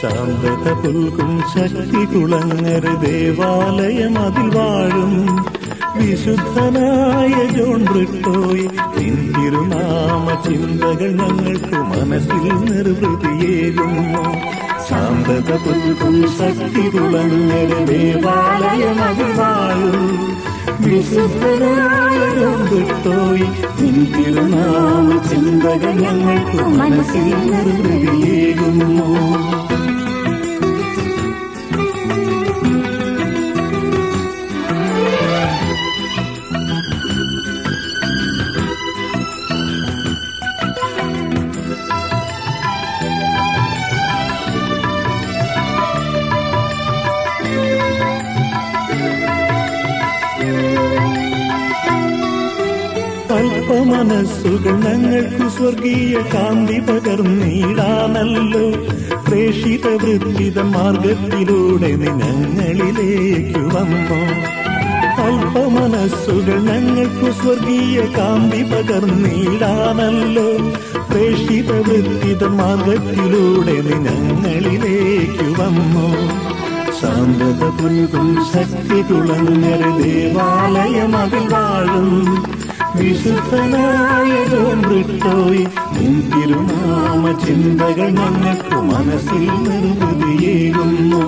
ശാന്തത പുൽകും ശക്തി കുളങ്ങര ദേവാലയം അതിൽ വാഴും വിശുദ്ധനായ ജോൺ ബ്രിട്ടോയ് നിൻ തിരുനാമ ചിന്തകൾ ഞങ്ങൾക്ക് മനസ്സിൽ നിർവൃതിയേകുന്നു ശാന്തത പുൽകും ശക്തി കുളങ്ങര ദേവാലയം അതിൽ വാഴും വിശുദ്ധനായ ജോൺ ബ്രിട്ടോയ് നിൻ തിരുനാമ ചിന്തകൾ ഞങ്ങൾക്ക് മനസ്സിൽ നിർവൃതിയേകുന്നു അല്പമനസ്സുകൾ ഞങ്ങൾക്ക് സ്വർഗീയ കാന്തി പകർന്നിടാനല്ലോ പ്രേഷിത വൃത്തിത മാർഗത്തിലൂടെ നീ ഞങ്ങളിലേക്ക് വന്നു അല്പമനസ്സുകൾ ഞങ്ങൾക്ക് സ്വർഗീയ കാന്തി പകർന്നിടാനല്ലോ പ്രേഷിത വൃത്തിത മാർഗത്തിലൂടെ നീ ഞങ്ങളിലേക്ക് വന്നു ശാന്തത പുൽകും ശക്തി തുളങ്ങര ദേവാലയം അതിൽ വാഴും വിശുദ്ധനായ ബ്രിട്ടോയ് നിൻ തിരുനാമ ചിന്തകൾ ഞങ്ങൾക്ക് മനസ്സിൽ നിർവൃതിയേകുന്നു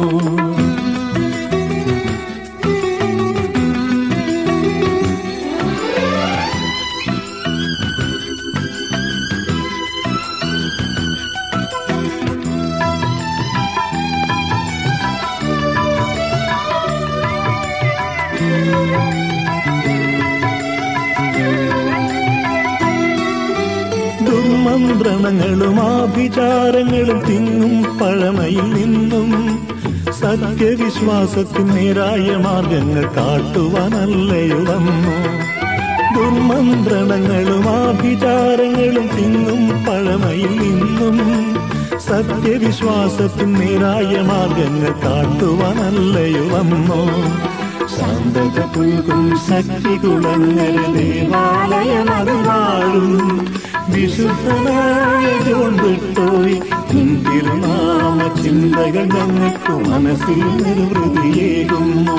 ദുർമന്ത്രണങ്ങളും ആഭിചാരങ്ങളും തിങ്ങും പഴമയിൽ നിന്നും സത്യവിശ്വാസത്തിൻ നേരായ മാർഗങ്ങൾ കാട്ടുവാനല്ലയോ വന്നു ദുർമന്ത്രണങ്ങളും ആഭിചാരങ്ങളും തിങ്ങും പഴമയിൽ നിന്നും സത്യവിശ്വാസത്തിൻ നേരായ മാർഗങ്ങൾ കാട്ടുവാനല്ലയോ വന്നു ശാന്തത പുൽകും ശക്തി കുളങ്ങര ദേവാലയം അത് വാഴും വിശുദ്ധനായ ജോൺ വിട്ടോയി നിൻ തിരുനാമ ചിന്തകൾ ഞങ്ങൾക്ക് മനസ്സിൽ നിർവൃതിയേകുന്നു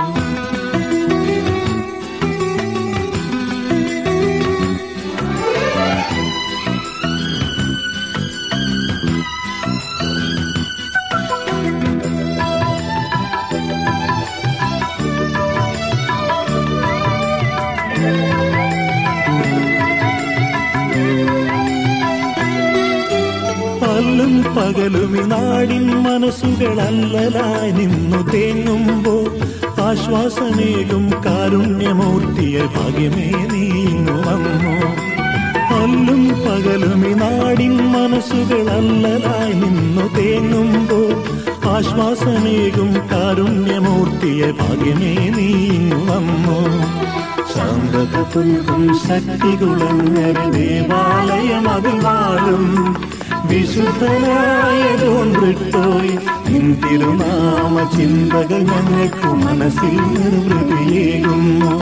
പല്ലും പകലും ഈ നാടിൻ മനസ്സുകൾ അല്ലലായി നിന്നു തേങ്ങുമ്പോ ആശ്വാസമേകും കാരുണ്യമൂർത്തിയ ഭാഗ്യമേ നീങ്ങു വന്നു പല്ലും പകലും ഈ നാടിൻ മനസ്സുകൾ അല്ലലായി നിന്നു തേങ്ങുമ്പോ ആശ്വാസമേകും കാരുണ്യമൂർത്തിയ ഭാഗ്യമേ നീങ്ങു വന്നു ശാന്തത പുൽകും ശക്തി കുളങ്ങര ദേവാലയം അതിൽ വാഴും വിശുദ്ധനായ ജോൺ ബ്രിട്ടോയ് നിൻ തിരുനാമ ചിന്തകൾ ഞങ്ങൾക്ക് മനസ്സിൽ നിർവൃതിയേകുന്നു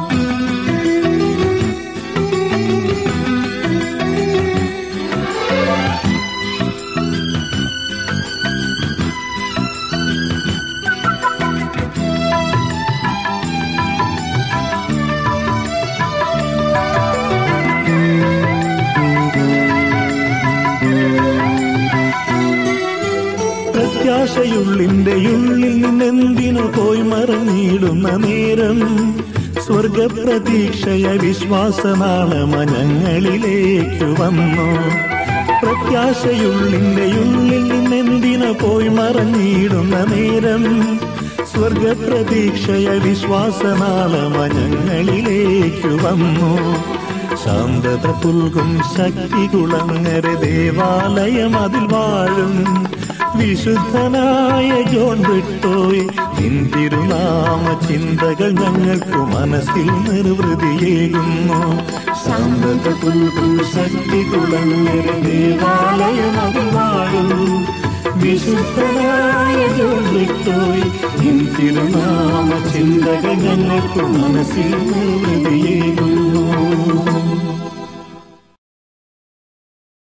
പ്രത്യാശയുള്ളിന്റെ ഉള്ളിൽ നിന്നെന്തിനു പോയി മറഞ്ഞിടുന്ന നേരം സ്വർഗപ്രതീക്ഷയ വിശ്വാസനാളമ ഞങ്ങളിലേക്ക് വന്നു പ്രത്യാശയുള്ളിന്റെ ഉള്ളിൽ നിന്നെന്തിനു പോയി മറഞ്ഞിടുന്ന നേരം സ്വർഗപ്രതീക്ഷയ വിശ്വാസനാളമ ഞങ്ങളിലേക്ക് വന്നു ശാന്തത പുൽകും ശക്തി കുളങ്ങര ദേവാലയം അതിൽ വാഴും വിശുദ്ധനായ ജോൺ വിട്ടോയി നിൻ തിരുനാമ ചിന്തകൾ ഞങ്ങൾക്ക് മനസ്സിൽ നിർവൃതിയേകുന്നു ശാന്തത പുൽകും ശക്തി കുളങ്ങര ദേവാലയം അതിൽ വാഴും വിശുദ്ധനായ ജോൺ വിട്ടോയി നിൻ തിരുനാമ ചിന്തകൾ ഞങ്ങൾക്ക് മനസ്സിൽ നിർവൃതിയേകുന്നു